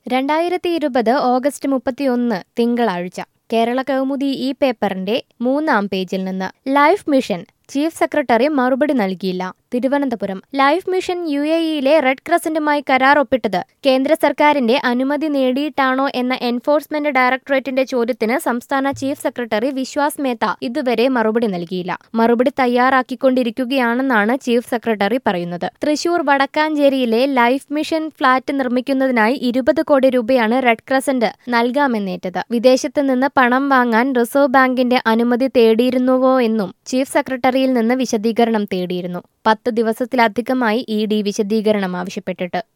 രണ്ടായിരത്തി ഇരുപത് ഓഗസ്റ്റ് മുപ്പത്തിയൊന്ന് തിങ്കളാഴ്ച കേരള കൗമുദി ഈ പേപ്പറിന്റെ മൂന്നാം പേജിൽ നിന്ന് ലൈഫ് മിഷൻ ചീഫ് സെക്രട്ടറി മറുപടി നൽകിയില്ല Thiruvananthapuram life mission U A ഇയിലെ റെഡ് ക്രസന്റുമായി കരാർ ഒപ്പിട്ടത് കേന്ദ്ര സർക്കാരിന്റെ അനുമതി നേടിയിട്ടാണോ എന്ന എൻഫോഴ്സ്മെന്റ് ഡയറക്ടറേറ്റിന്റെ ചോദ്യത്തിന് സംസ്ഥാന ചീഫ് സെക്രട്ടറി വിശ്വാസ് മേത്ത ഇതുവരെ മറുപടി നൽകിയില്ല മറുപടി തയ്യാറാക്കിക്കൊണ്ടിരിക്കുകയാണെന്നാണ് ചീഫ് സെക്രട്ടറി പറയുന്നത് തൃശൂർ വടക്കാഞ്ചേരിയിലെ ലൈഫ് മിഷൻ ഫ്ളാറ്റ് നിർമ്മിക്കുന്നതിനായി ഇരുപത് കോടി രൂപയാണ് റെഡ് ക്രസന്റ് നൽകാമെന്നേറ്റത് വിദേശത്ത് നിന്ന് പണം വാങ്ങാൻ റിസർവ് ബാങ്കിന്റെ അനുമതി തേടിയിരുന്നുവോ എന്നും ചീഫ് സെക്രട്ടറിയിൽ നിന്ന് വിശദീകരണം തേടിയിരുന്നു പത്ത് ദിവസത്തിലധികമായി ഇ ഡി വിശദീകരണം ആവശ്യപ്പെട്ടിട്ട്